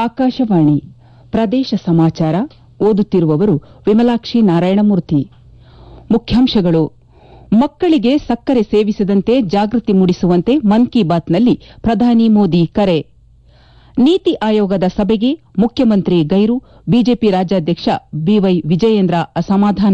ಆಕಾಶವಾಣಿ ಪ್ರದೇಶ ಸಮಾಚಾರ ಓದುತ್ತಿರುವವರು ವಿಮಲಾಕ್ಷಿ ನಾರಾಯಣಮೂರ್ತಿ ಮುಖ್ಯಾಂಶಗಳು ಮಕ್ಕಳಿಗೆ ಸಕ್ಕರೆ ಸೇವಿಸದಂತೆ ಜಾಗೃತಿ ಮೂಡಿಸುವಂತೆ ಮನ್ ಕಿ ಬಾತ್ನಲ್ಲಿ ಪ್ರಧಾನಿ ಮೋದಿ ಕರೆ ನೀತಿ ಆಯೋಗದ ಸಭೆಗೆ ಮುಖ್ಯಮಂತ್ರಿ ಗೈರು ಬಿಜೆಪಿ ರಾಜ್ಯಾಧ್ಯಕ್ಷ ಬಿವೈ ವಿಜಯೇಂದ್ರ ಅಸಮಾಧಾನ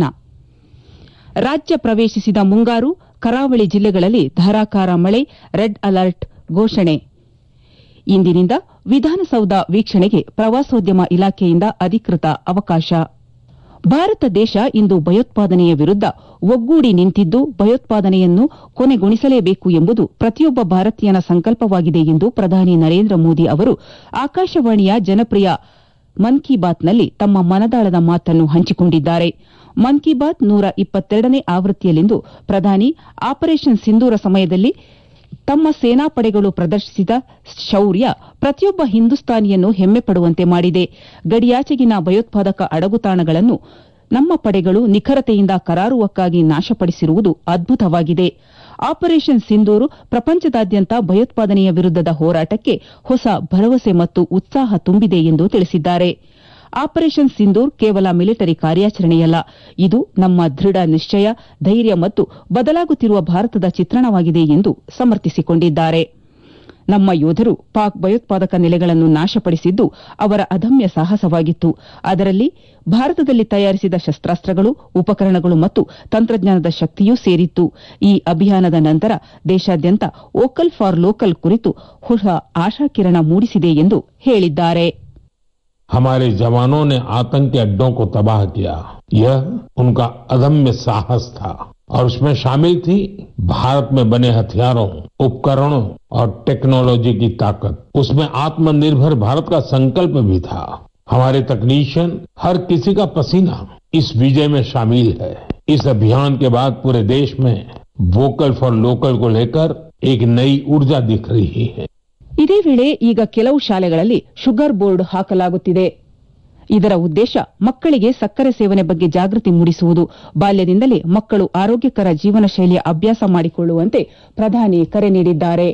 ರಾಜ್ಯ ಪ್ರವೇಶಿಸಿದ ಮುಂಗಾರು ಕರಾವಳಿ ಜಿಲ್ಲೆಗಳಲ್ಲಿ ಧಾರಾಕಾರ ಮಳೆ ರೆಡ್ ಅಲರ್ಟ್ ಘೋಷಣೆ ಇಂದಿನಿಂದ ವಿಧಾನಸೌಧ ವೀಕ್ಷಣೆಗೆ ಪ್ರವಾಸೋದ್ಯಮ ಇಲಾಖೆಯಿಂದ ಅಧಿಕೃತ ಅವಕಾಶ ಭಾರತ ದೇಶ ಇಂದು ಭಯೋತ್ಪಾದನೆಯ ವಿರುದ್ದ ಒಗ್ಗೂಡಿ ನಿಂತಿದ್ದು ಭಯೋತ್ಪಾದನೆಯನ್ನು ಕೊನೆಗೊಳಿಸಲೇಬೇಕು ಎಂಬುದು ಪ್ರತಿಯೊಬ್ಬ ಭಾರತೀಯನ ಸಂಕಲ್ಪವಾಗಿದೆ ಎಂದು ಪ್ರಧಾನಿ ನರೇಂದ್ರ ಮೋದಿ ಅವರು ಆಕಾಶವಾಣಿಯ ಜನಪ್ರಿಯ ಮನ್ ಕಿ ಬಾತ್ನಲ್ಲಿ ತಮ್ಮ ಮನದಾಳದ ಮಾತನ್ನು ಹಂಚಿಕೊಂಡಿದ್ದಾರೆ ಮನ್ ಕಿ ಬಾತ್ ನೂರ ಇಪ್ಪತ್ತೆರಡನೇ ಆವೃತ್ತಿಯಲ್ಲಿಂದು ಪ್ರಧಾನಿ ಆಪರೇಷನ್ ಸಿಂಧೂರ ಸಮಯದಲ್ಲಿ ತಮ್ಮ ಸೇನಾಪಡೆಗಳು ಪ್ರದರ್ಶಿಸಿದ ಶೌರ್ಯ ಪ್ರತಿಯೊಬ್ಬ ಹಿಂದೂಸ್ತಾನಿಯನ್ನು ಹೆಮ್ಮೆಪಡುವಂತೆ ಮಾಡಿದೆ ಗಡಿಯಾಚೆಗಿನ ಭಯೋತ್ಪಾದಕ ಅಡಗುತಾಣಗಳನ್ನು ನಮ್ಮ ಪಡೆಗಳು ನಿಖರತೆಯಿಂದ ಕರಾರುವಕ್ಕಾಗಿ ನಾಶಪಡಿಸಿರುವುದು ಅದ್ಭುತವಾಗಿದೆ ಆಪರೇಷನ್ ಸಿಂಧೂರು ಪ್ರಪಂಚದಾದ್ಯಂತ ಭಯೋತ್ಪಾದನೆಯ ವಿರುದ್ದದ ಹೋರಾಟಕ್ಕೆ ಹೊಸ ಭರವಸೆ ಮತ್ತು ಉತ್ಸಾಹ ತುಂಬಿದೆ ಎಂದು ತಿಳಿಸಿದ್ದಾರೆ ಆಪರೇಷನ್ ಸಿಂಧೂರ್ ಕೇವಲ ಮಿಲಿಟರಿ ಕಾರ್ಯಾಚರಣೆಯಲ್ಲ ಇದು ನಮ್ಮ ದೃಢ ನಿಶ್ಚಯ ಧೈರ್ಯ ಮತ್ತು ಬದಲಾಗುತ್ತಿರುವ ಭಾರತದ ಚಿತ್ರಣವಾಗಿದೆ ಎಂದು ಸಮರ್ಥಿಸಿಕೊಂಡಿದ್ದಾರೆ ನಮ್ಮ ಯೋಧರು ಪಾಕ್ ಭಯೋತ್ಪಾದಕ ನೆಲೆಗಳನ್ನು ನಾಶಪಡಿಸಿದ್ದು ಅವರ ಅದಮ್ಯ ಸಾಹಸವಾಗಿತ್ತು ಅದರಲ್ಲಿ ಭಾರತದಲ್ಲಿ ತಯಾರಿಸಿದ ಶಸ್ತಾಸ್ತ್ರಗಳು ಉಪಕರಣಗಳು ಮತ್ತು ತಂತ್ರಜ್ಞಾನದ ಶಕ್ತಿಯೂ ಸೇರಿತ್ತು ಈ ಅಭಿಯಾನದ ನಂತರ ದೇಶಾದ್ಯಂತ ವೋಕಲ್ ಫಾರ್ ಲೋಕಲ್ ಕುರಿತು ಹೊಸ ಆಶಾಕಿರಣ ಮೂಡಿಸಿದೆ ಎಂದು ಹೇಳಿದ್ದಾರೆ हमारे जवानों ने आतंकी अड्डों को तबाह किया यह उनका अदम्य साहस था और उसमें शामिल थी भारत में बने हथियारों उपकरणों और टेक्नोलॉजी की ताकत उसमें आत्मनिर्भर भारत का संकल्प भी था हमारे तकनीशियन हर किसी का पसीना इस विजय में शामिल है इस अभियान के बाद पूरे देश में वोकल फॉर लोकल को लेकर एक नई ऊर्जा दिख रही है ಇದೇ ವೇಳೆ ಈಗ ಕೆಲವು ಶಾಲೆಗಳಲ್ಲಿ ಶುಗರ್ ಬೋರ್ಡ್ ಹಾಕಲಾಗುತ್ತಿದೆ ಇದರ ಉದ್ದೇಶ ಮಕ್ಕಳಿಗೆ ಸಕ್ಕರೆ ಸೇವನೆ ಬಗ್ಗೆ ಜಾಗೃತಿ ಮೂಡಿಸುವುದು ಬಾಲ್ಯದಿಂದಲೇ ಮಕ್ಕಳು ಆರೋಗ್ಯಕರ ಜೀವನ ಶೈಲಿಯ ಅಭ್ಯಾಸ ಮಾಡಿಕೊಳ್ಳುವಂತೆ ಪ್ರಧಾನಿ ಕರೆ ನೀಡಿದ್ದಾರೆ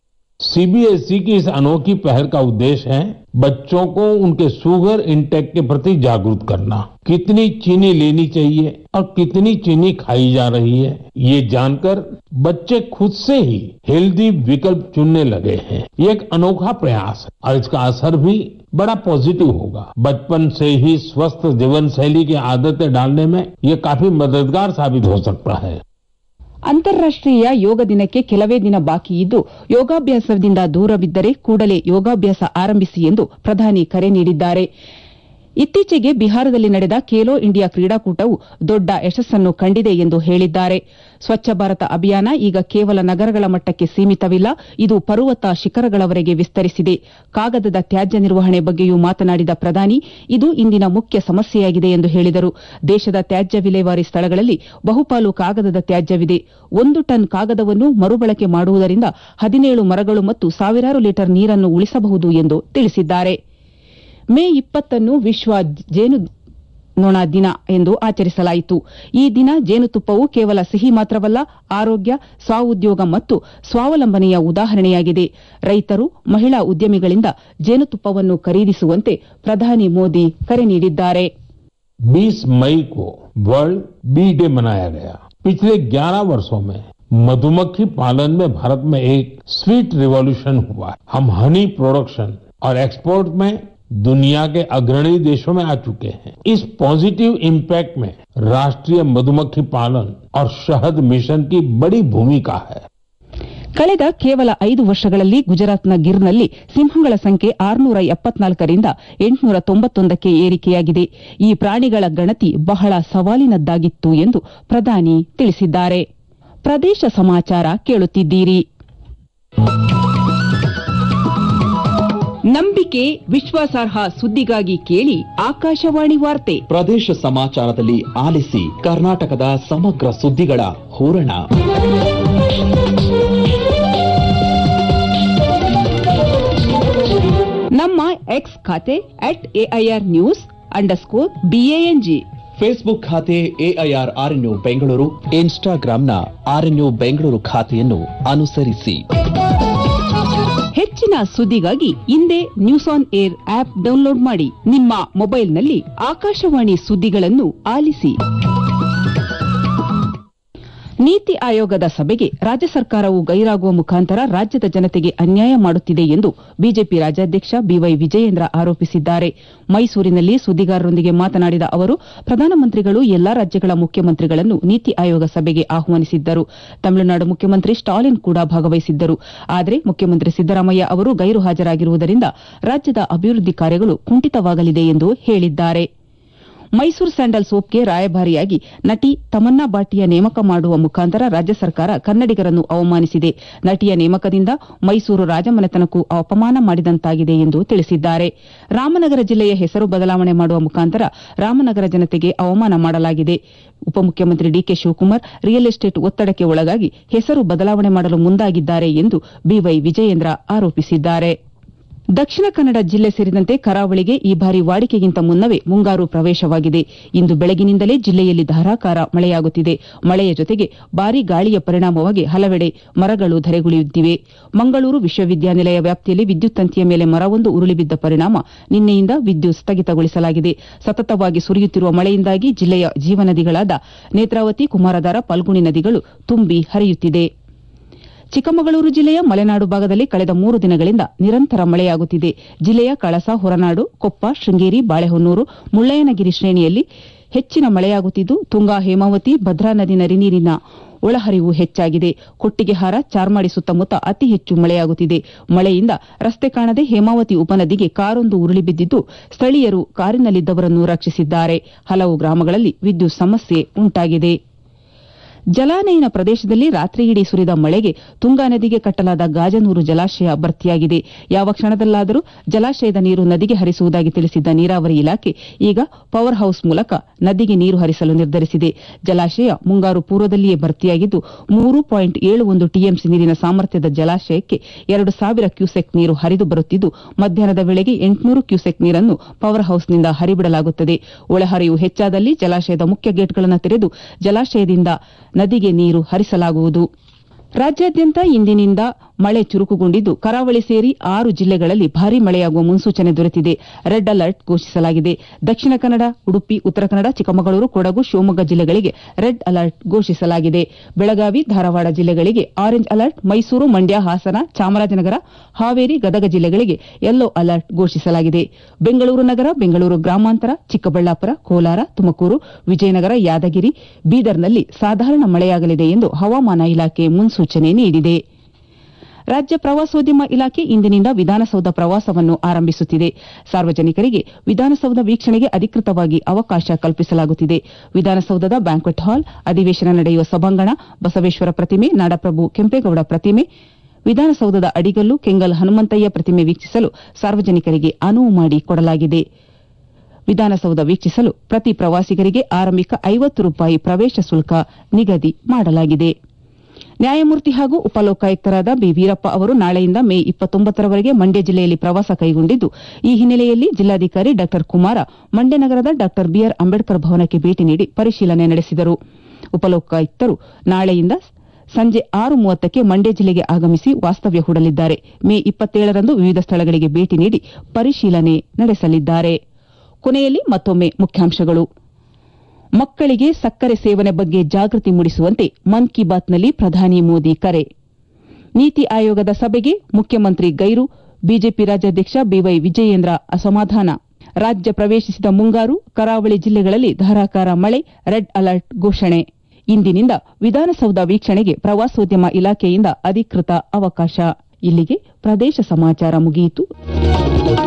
सीबीएसई की इस अनोखी पहल का उद्देश्य है बच्चों को उनके शुगर इंटेक के प्रति जागरूक करना कितनी चीनी लेनी चाहिए और कितनी चीनी खाई जा रही है ये जानकर बच्चे खुद से ही हेल्दी विकल्प चुनने लगे हैं ये एक अनोखा प्रयास है और इसका असर भी बड़ा पॉजिटिव होगा बचपन से ही स्वस्थ जीवन शैली की आदतें डालने में ये काफी मददगार साबित हो सकता है ಅಂತಾರಾಷ್ಟೀಯ ಯೋಗ ದಿನಕ್ಕೆ ಕೆಲವೇ ದಿನ ಬಾಕಿ ಇದ್ದು ಯೋಗಾಭ್ಯಾಸದಿಂದ ದೂರವಿದ್ದರೆ ಕೂಡಲೇ ಯೋಗಾಭ್ಯಾಸ ಆರಂಭಿಸಿ ಎಂದು ಪ್ರಧಾನಿ ಕರೆ ನೀಡಿದ್ದಾರೆ ಇತ್ತೀಚೆಗೆ ಬಿಹಾರದಲ್ಲಿ ನಡೆದ ಖೇಲೋ ಇಂಡಿಯಾ ಕ್ರೀಡಾಕೂಟವು ದೊಡ್ಡ ಯಶಸ್ಸನ್ನು ಕಂಡಿದೆ ಎಂದು ಹೇಳಿದ್ದಾರೆ ಸ್ವಚ್ಛ ಭಾರತ ಅಭಿಯಾನ ಈಗ ಕೇವಲ ನಗರಗಳ ಮಟ್ಟಕ್ಕೆ ಸೀಮಿತವಿಲ್ಲ ಇದು ಪರ್ವತ ಶಿಖರಗಳವರೆಗೆ ವಿಸ್ತರಿಸಿದೆ ಕಾಗದದ ತ್ಯಾಜ್ಯ ನಿರ್ವಹಣೆ ಬಗ್ಗೆಯೂ ಮಾತನಾಡಿದ ಪ್ರಧಾನಿ ಇದು ಇಂದಿನ ಮುಖ್ಯ ಸಮಸ್ಯೆಯಾಗಿದೆ ಎಂದು ಹೇಳಿದರು ದೇಶದ ತ್ಯಾಜ್ಯ ವಿಲೇವಾರಿ ಸ್ಥಳಗಳಲ್ಲಿ ಬಹುಪಾಲು ಕಾಗದದ ತ್ಯಾಜ್ಯವಿದೆ ಒಂದು ಟನ್ ಕಾಗದವನ್ನು ಮರುಬಳಕೆ ಮಾಡುವುದರಿಂದ ಹದಿನೇಳು ಮರಗಳು ಮತ್ತು ಸಾವಿರಾರು ಲೀಟರ್ ನೀರನ್ನು ಉಳಿಸಬಹುದು ಎಂದು ತಿಳಿಸಿದ್ದಾರೆ ಮೇ ಇಪ್ಪತ್ತನ್ನು ವಿಶ್ವ ಜೇನು ನೊಣ ದಿನ ಎಂದು ಆಚರಿಸಲಾಯಿತು ಈ ದಿನ ಜೇನುತುಪ್ಪವು ಕೇವಲ ಸಿಹಿ ಮಾತ್ರವಲ್ಲ ಆರೋಗ್ಯ ಸ್ವಉದ್ಯೋಗ ಮತ್ತು ಸ್ವಾವಲಂಬನೆಯ ಉದಾಹರಣೆಯಾಗಿದೆ ರೈತರು ಮಹಿಳಾ ಉದ್ಯಮಿಗಳಿಂದ ಜೇನುತುಪ್ಪವನ್ನು ಖರೀದಿಸುವಂತೆ ಪ್ರಧಾನಿ ಮೋದಿ ಕರೆ ನೀಡಿದ್ದಾರೆ 20 मई को वर्ल्ड बी डे मनाया गया पिछले 11 वर्षों में मधुमक्खी पालन में भारत में एक स्वीट रिवॉल्यूशन हुआ है हम हनी प्रोडक्शन और एक्सपोर्ट में दुनिया के अग्रणी देशों में आ चुके हैं इस पॉजिटिव इम्पैक्ट में राष्ट्रीय मधुमक्खी पालन और शहद मिशन की बड़ी भूमिका है ಕಳೆದ ಕೇವಲ ಐದು ವರ್ಷಗಳಲ್ಲಿ ಗುಜರಾತ್ನ ಗಿರ್ನಲ್ಲಿ ಸಿಂಹಗಳ ಸಂಖ್ಯೆ ಆರುನೂರ ಎಪ್ಪತ್ನಾಲ್ಕರಿಂದ ಎಂಟುನೂರ ತೊಂಬತ್ತೊಂದಕ್ಕೆ ಏರಿಕೆಯಾಗಿದೆ ಈ ಪ್ರಾಣಿಗಳ ಗಣತಿ ಬಹಳ ಸವಾಲಿನದ್ದಾಗಿತ್ತು ಎಂದು ಪ್ರಧಾನಿ ತಿಳಿಸಿದ್ದಾರೆ ಪ್ರದೇಶ ಸಮಾಚಾರ ಕೇಳುತ್ತಿದ್ದೀರಿ ನಂಬಿಕೆ ವಿಶ್ವಾಸಾರ್ಹ ಸುದ್ದಿಗಾಗಿ ಕೇಳಿ ಆಕಾಶವಾಣಿ ವಾರ್ತೆ ಪ್ರದೇಶ ಸಮಾಚಾರದಲ್ಲಿ ಆಲಿಸಿ ಕರ್ನಾಟಕದ ಸಮಗ್ರ ಸುದ್ದಿಗಳ ಹೂರಣ ನಮ್ಮ ಎಕ್ಸ್ ಖಾತೆ at AIR news underscore BANG Facebook ಖಾತೆ ಎಐಆರ್ ಆರ್ಎನ್ಯು ಬೆಂಗಳೂರು ಇನ್ಸ್ಟಾಗ್ರಾಂನ ಆರ್ಎನ್ಯು ಬೆಂಗಳೂರು ಖಾತೆಯನ್ನು ಅನುಸರಿಸಿ ಹೆಚ್ಚಿನ ಸುದ್ದಿಗಾಗಿ ಹಿಂದೆ news on AIR app download ಮಾಡಿ ನಿಮ್ಮ ಮೊಬೈಲ್ನಲ್ಲಿ ಆಕಾಶವಾಣಿ ಸುದ್ದಿಗಳನ್ನು ಆಲಿಸಿ ನೀತಿ ಆಯೋಗದ ಸಭೆಗೆ ರಾಜ್ಯ ಸರ್ಕಾರವು ಗೈರಾಗುವ ಮುಖಾಂತರ ರಾಜ್ಯದ ಜನತೆಗೆ ಅನ್ಯಾಯ ಮಾಡುತ್ತಿದೆ ಎಂದು ಬಿಜೆಪಿ ರಾಜ್ಯಾಧ್ಯಕ್ಷ ಬಿವೈ ವಿಜಯೇಂದ್ರ ಆರೋಪಿಸಿದ್ದಾರೆ ಮೈಸೂರಿನಲ್ಲಿ ಸುದ್ದಿಗಾರರೊಂದಿಗೆ ಮಾತನಾಡಿದ ಅವರು ಪ್ರಧಾನಮಂತ್ರಿಗಳು ಎಲ್ಲಾ ರಾಜ್ಯಗಳ ಮುಖ್ಯಮಂತ್ರಿಗಳನ್ನು ನೀತಿ ಆಯೋಗ ಸಭೆಗೆ ಆಹ್ವಾನಿಸಿದ್ದರು ತಮಿಳುನಾಡು ಮುಖ್ಯಮಂತ್ರಿ ಸ್ಟಾಲಿನ್ ಕೂಡ ಭಾಗವಹಿಸಿದ್ದರು ಆದರೆ ಮುಖ್ಯಮಂತ್ರಿ ಸಿದ್ದರಾಮಯ್ಯ ಅವರು ಗೈರು ಹಾಜರಾಗಿರುವುದರಿಂದ ರಾಜ್ಯದ ಅಭಿವೃದ್ಧಿ ಕಾರ್ಯಗಳು ಕುಂಠಿತವಾಗಲಿದೆ ಎಂದು ಹೇಳಿದ್ದಾರೆ ಮೈಸೂರು ಸ್ಯಾಂಡಲ್ ಸೋಪ್ಗೆ ರಾಯಭಾರಿಯಾಗಿ ನಟಿ ತಮನ್ನಾ ಬಾಟಿಯ ನೇಮಕ ಮಾಡುವ ಮುಖಾಂತರ ರಾಜ್ಯ ಸರ್ಕಾರ ಕನ್ನಡಿಗರನ್ನು ಅವಮಾನಿಸಿದೆ ನಟಿಯ ನೇಮಕದಿಂದ ಮೈಸೂರು ರಾಜಮನೆತನಕ್ಕೂ ಅಪಮಾನ ಮಾಡಿದಂತಾಗಿದೆ ಎಂದು ತಿಳಿಸಿದ್ದಾರೆ ರಾಮನಗರ ಜಿಲ್ಲೆಯ ಹೆಸರು ಬದಲಾವಣೆ ಮಾಡುವ ಮುಖಾಂತರ ರಾಮನಗರ ಜನತೆಗೆ ಅವಮಾನ ಮಾಡಲಾಗಿದೆ ಉಪಮುಖ್ಯಮಂತ್ರಿ ಡಿಕೆ ಶಿವಕುಮಾರ್ ರಿಯಲ್ ಎಸ್ಟೇಟ್ ಒತ್ತಡಕ್ಕೆ ಒಳಗಾಗಿ ಹೆಸರು ಬದಲಾವಣೆ ಮಾಡಲು ಮುಂದಾಗಿದ್ದಾರೆ ಎಂದು ಬಿವೈ ವಿಜಯೇಂದ್ರ ಆರೋಪಿಸಿದ್ದಾರೆ ದಕ್ಷಿಣ ಕನ್ನಡ ಜಿಲ್ಲೆ ಸೇರಿದಂತೆ ಕರಾವಳಿಗೆ ಈ ಬಾರಿ ವಾಡಿಕೆಗಿಂತ ಮುನ್ನವೇ ಮುಂಗಾರು ಪ್ರವೇಶವಾಗಿದೆ ಇಂದು ಬೆಳಗಿನಿಂದಲೇ ಜಿಲ್ಲೆಯಲ್ಲಿ ಧಾರಾಕಾರ ಮಳೆಯಾಗುತ್ತಿದೆ ಮಳೆಯ ಜೊತೆಗೆ ಭಾರೀ ಗಾಳಿಯ ಪರಿಣಾಮವಾಗಿ ಹಲವೆಡೆ ಮರಗಳು ಧರೆಗುಳಿಯುತ್ತಿವೆ ಮಂಗಳೂರು ವಿಶ್ವವಿದ್ಯಾನಿಲಯ ವ್ಯಾಪ್ತಿಯಲ್ಲಿ ವಿದ್ಯುತ್ ತಂತಿಯ ಮೇಲೆ ಮರವೊಂದು ಉರುಳಿಬಿದ್ದ ಪರಿಣಾಮ ನಿನ್ನೆಯಿಂದ ವಿದ್ಯುತ್ ಸ್ಥಗಿತಗೊಳಿಸಲಾಗಿದೆ ಸತತವಾಗಿ ಸುರಿಯುತ್ತಿರುವ ಮಳೆಯಿಂದಾಗಿ ಜಿಲ್ಲೆಯ ಜೀವನದಿಗಳಾದ ನೇತ್ರಾವತಿ ಕುಮಾರಧಾರ ಪಲ್ಗುಣಿ ನದಿಗಳು ತುಂಬಿ ಹರಿಯುತ್ತಿದೆ ಚಿಕ್ಕಮಗಳೂರು ಜಿಲ್ಲೆಯ ಮಲೆನಾಡು ಭಾಗದಲ್ಲಿ ಕಳೆದ ಮೂರು ದಿನಗಳಿಂದ ನಿರಂತರ ಮಳೆಯಾಗುತ್ತಿದೆ ಜಿಲ್ಲೆಯ ಕಳಸ ಹೊರನಾಡು ಕೊಪ್ಪ ಶೃಂಗೇರಿ ಬಾಳೆಹೊನ್ನೂರು ಮುಳ್ಳಯ್ಯನಗಿರಿ ಶ್ರೇಣಿಯಲ್ಲಿ ಹೆಚ್ಚಿನ ಮಳೆಯಾಗುತ್ತಿದ್ದು ತುಂಗಾ ಹೇಮಾವತಿ ಭದ್ರಾ ನದಿ ನದಿ ಒಳಹರಿವು ಹೆಚ್ಚಾಗಿದೆ ಕೊಟ್ಟಿಗೆಹಾರ ಚಾರ್ಮಾಡಿ ಸುತ್ತಮುತ್ತ ಅತಿ ಹೆಚ್ಚು ಮಳೆಯಾಗುತ್ತಿದೆ ಮಳೆಯಿಂದ ರಸ್ತೆ ಕಾಣದೆ ಹೇಮಾವತಿ ಉಪನದಿಗೆ ಕಾರೊಂದು ಉರುಳಿ ಬಿದ್ದಿದ್ದು ಸ್ಥಳೀಯರು ಕಾರಿನಲ್ಲಿದ್ದವರನ್ನು ರಕ್ಷಿಸಿದ್ದಾರೆ ಹಲವು ಗ್ರಾಮಗಳಲ್ಲಿ ವಿದ್ಯುತ್ ಸಮಸ್ಯೆ ಉಂಟಾಗಿದೆ ಜಲಾನಯನ ಪ್ರದೇಶದಲ್ಲಿ ರಾತ್ರಿಯಿಡೀ ಸುರಿದ ಮಳೆಗೆ ತುಂಗಾ ನದಿಗೆ ಕಟ್ಟಲಾದ ಗಾಜನೂರು ಜಲಾಶಯ ಭರ್ತಿಯಾಗಿದೆ ಯಾವ ಕ್ಷಣದಲ್ಲಾದರೂ ಜಲಾಶಯದ ನೀರು ನದಿಗೆ ಹರಿಸುವುದಾಗಿ ತಿಳಿಸಿದ್ದ ನೀರಾವರಿ ಇಲಾಖೆ ಈಗ ಪವರ್ ಹೌಸ್ ಮೂಲಕ ನದಿಗೆ ನೀರು ಹರಿಸಲು ನಿರ್ಧರಿಸಿದೆ ಜಲಾಶಯ ಮುಂಗಾರು ಪೂರ್ವದಲ್ಲಿಯೇ ಭರ್ತಿಯಾಗಿದ್ದು ಮೂರು ಪಾಯಿಂಟ್ ಏಳು ಒಂದು ಟಿಎಂಸಿ ನೀರಿನ ಸಾಮರ್ಥ್ಯದ ಜಲಾಶಯಕ್ಕೆ ಎರಡು ಸಾವಿರ ಕ್ಯೂಸೆಕ್ ನೀರು ಹರಿದು ಬರುತ್ತಿದ್ದು ಮಧ್ಯಾಹ್ನದ ವೇಳೆಗೆ ಎಂಟುನೂರು ಕ್ಯೂಸೆಕ್ ನೀರನ್ನು ಪವರ್ ಹೌಸ್ನಿಂದ ಹರಿಬಿಡಲಾಗುತ್ತದೆ ಒಳಹರಿವು ಹೆಚ್ಚಾದಲ್ಲಿ ಜಲಾಶಯದ ಮುಖ್ಯ ಗೇಟ್ಗಳನ್ನು ತೆರೆದು ಜಲಾಶಯದಿಂದ ನದಿಗೆ ನೀರು ಹರಿಸಲಾಗುವುದು ರಾಜ್ಯಾದ್ಯಂತ ಇಂದಿನಿಂದ ಮಳೆ ಚುರುಕುಗೊಂಡಿದ್ದು ಕರಾವಳಿ ಸೇರಿ ಆರು ಜಿಲ್ಲೆಗಳಲ್ಲಿ ಭಾರೀ ಮಳೆಯಾಗುವ ಮುನ್ಸೂಚನೆ ದೊರೆತಿದೆ ರೆಡ್ ಅಲರ್ಟ್ ಘೋಷಿಸಲಾಗಿದೆ ದಕ್ಷಿಣ ಕನ್ನಡ ಉಡುಪಿ ಉತ್ತರ ಕನ್ನಡ ಚಿಕ್ಕಮಗಳೂರು ಕೊಡಗು ಶಿವಮೊಗ್ಗ ಜಿಲ್ಲೆಗಳಿಗೆ ರೆಡ್ ಅಲರ್ಟ್ ಘೋಷಿಸಲಾಗಿದೆ ಬೆಳಗಾವಿ ಧಾರವಾಡ ಜಿಲ್ಲೆಗಳಿಗೆ ಆರೆಂಜ್ ಅಲರ್ಟ್ ಮೈಸೂರು ಮಂಡ್ಯ ಹಾಸನ ಚಾಮರಾಜನಗರ ಹಾವೇರಿ ಗದಗ ಜಿಲ್ಲೆಗಳಿಗೆ ಯೆಲ್ಲೋ ಅಲರ್ಟ್ ಘೋಷಿಸಲಾಗಿದೆ ಬೆಂಗಳೂರು ನಗರ ಬೆಂಗಳೂರು ಗ್ರಾಮಾಂತರ ಚಿಕ್ಕಬಳ್ಳಾಪುರ ಕೋಲಾರ ತುಮಕೂರು ವಿಜಯನಗರ ಯಾದಗಿರಿ ಬೀದರ್ನಲ್ಲಿ ಸಾಧಾರಣ ಮಳೆಯಾಗಲಿದೆ ಎಂದು ಹವಾಮಾನ ಇಲಾಖೆ ಮುನ್ಸೂಚನೆ ನೀಡಿದೆ ರಾಜ್ಯ ಪ್ರವಾಸೋದ್ಯಮ ಇಲಾಖೆ ಇಂದಿನಿಂದ ವಿಧಾನಸೌಧ ಪ್ರವಾಸವನ್ನು ಆರಂಭಿಸುತ್ತಿದೆ ಸಾರ್ವಜನಿಕರಿಗೆ ವಿಧಾನಸೌಧ ವೀಕ್ಷಣೆಗೆ ಅಧಿಕೃತವಾಗಿ ಅವಕಾಶ ಕಲ್ಪಿಸಲಾಗುತ್ತಿದೆ ವಿಧಾನಸೌಧದ ಬ್ಯಾಂಕ್ವೆಟ್ ಹಾಲ್ ಅಧಿವೇಶನ ನಡೆಯುವ ಸಭಾಂಗಣ ಬಸವೇಶ್ವರ ಪ್ರತಿಮೆ ನಾಡಪ್ರಭು ಕೆಂಪೇಗೌಡ ಪ್ರತಿಮೆ ವಿಧಾನಸೌಧದ ಅಡಿಗಲ್ಲು ಕೆಂಗಲ್ ಹನುಮಂತಯ್ಯ ಪ್ರತಿಮೆ ವೀಕ್ಷಿಸಲು ಸಾರ್ವಜನಿಕರಿಗೆ ಅನುವು ಮಾಡಿಕೊಡಲಾಗಿದೆ ವಿಧಾನಸೌಧ ವೀಕ್ಷಿಸಲು ಪ್ರತಿ ಪ್ರವಾಸಿಗರಿಗೆ ಆರಂಭಿಕ ಐವತ್ತು ರೂಪಾಯಿ ಪ್ರವೇಶ ಶುಲ್ಕ ನಿಗದಿ ಮಾಡಲಾಗಿದೆ ನ್ಯಾಯಮೂರ್ತಿ ಹಾಗೂ ಉಪಲೋಕಾಯುಕ್ತರಾದ ಬಿ ವೀರಪ್ಪ ಅವರು ನಾಳೆಯಿಂದ ಮೇ ಇಪ್ಪತ್ತೊಂಬತ್ತರವರೆಗೆ ಮಂಡ್ಯ ಜಿಲ್ಲೆಯಲ್ಲಿ ಪ್ರವಾಸ ಕೈಗೊಂಡಿದ್ದು ಈ ಹಿನ್ನೆಲೆಯಲ್ಲಿ ಜಿಲ್ಲಾಧಿಕಾರಿ ಡಾ ಕುಮಾರ ಮಂಡ್ಯ ನಗರದ ಡಾ ಬಿಆರ್ ಅಂಬೇಡ್ಕರ್ ಭವನಕ್ಕೆ ಭೇಟಿ ನೀಡಿ ಪರಿಶೀಲನೆ ನಡೆಸಿದರು ಉಪಲೋಕಾಯುಕ್ತರು ನಾಳೆಯಿಂದ ಸಂಜೆ ಆರು ಮೂವತ್ತಕ್ಕೆ ಮಂಡ್ಯ ಜಿಲ್ಲೆಗೆ ಆಗಮಿಸಿ ವಾಸ್ತವ್ಯ ಹೂಡಲಿದ್ದಾರೆ ಮೇ ಇಪ್ಪತ್ತೇಳರಂದು ವಿವಿಧ ಸ್ಥಳಗಳಿಗೆ ಭೇಟಿ ನೀಡಿ ಪರಿಶೀಲನೆ ನಡೆಸಲಿದ್ದಾರೆ ಕೊನೆಯಲ್ಲಿ ಮತ್ತೊಮ್ಮೆ ಮುಖ್ಯಾಂಶಗಳು ಮಕ್ಕಳಿಗೆ ಸಕ್ಕರೆ ಸೇವನೆ ಬಗ್ಗೆ ಜಾಗೃತಿ ಮೂಡಿಸುವಂತೆ ಮನ್ ಕಿ ಬಾತ್ನಲ್ಲಿ ಪ್ರಧಾನಿ ಮೋದಿ ಕರೆ ನೀತಿ ಆಯೋಗದ ಸಭೆಗೆ ಮುಖ್ಯಮಂತ್ರಿ ಗೈರು ಬಿಜೆಪಿ ರಾಜ್ಯಾಧ್ಯಕ್ಷ ಬಿವೈ ವಿಜಯೇಂದ್ರ ಅಸಮಾಧಾನ ರಾಜ್ಯ ಪ್ರವೇಶಿಸಿದ ಮುಂಗಾರು ಕರಾವಳಿ ಜಿಲ್ಲೆಗಳಲ್ಲಿ ಧಾರಾಕಾರ ಮಳೆ ರೆಡ್ ಅಲರ್ಟ್ ಘೋಷಣೆ ಇಂದಿನಿಂದ ವಿಧಾನಸೌಧ ವೀಕ್ಷಣೆಗೆ ಪ್ರವಾಸೋದ್ಯಮ ಇಲಾಖೆಯಿಂದ ಅಧಿಕೃತ ಅವಕಾಶ ಇಲ್ಲಿಗೆ ಪ್ರದೇಶ ಸಮಾಚಾರ ಮುಗಿಯಿತು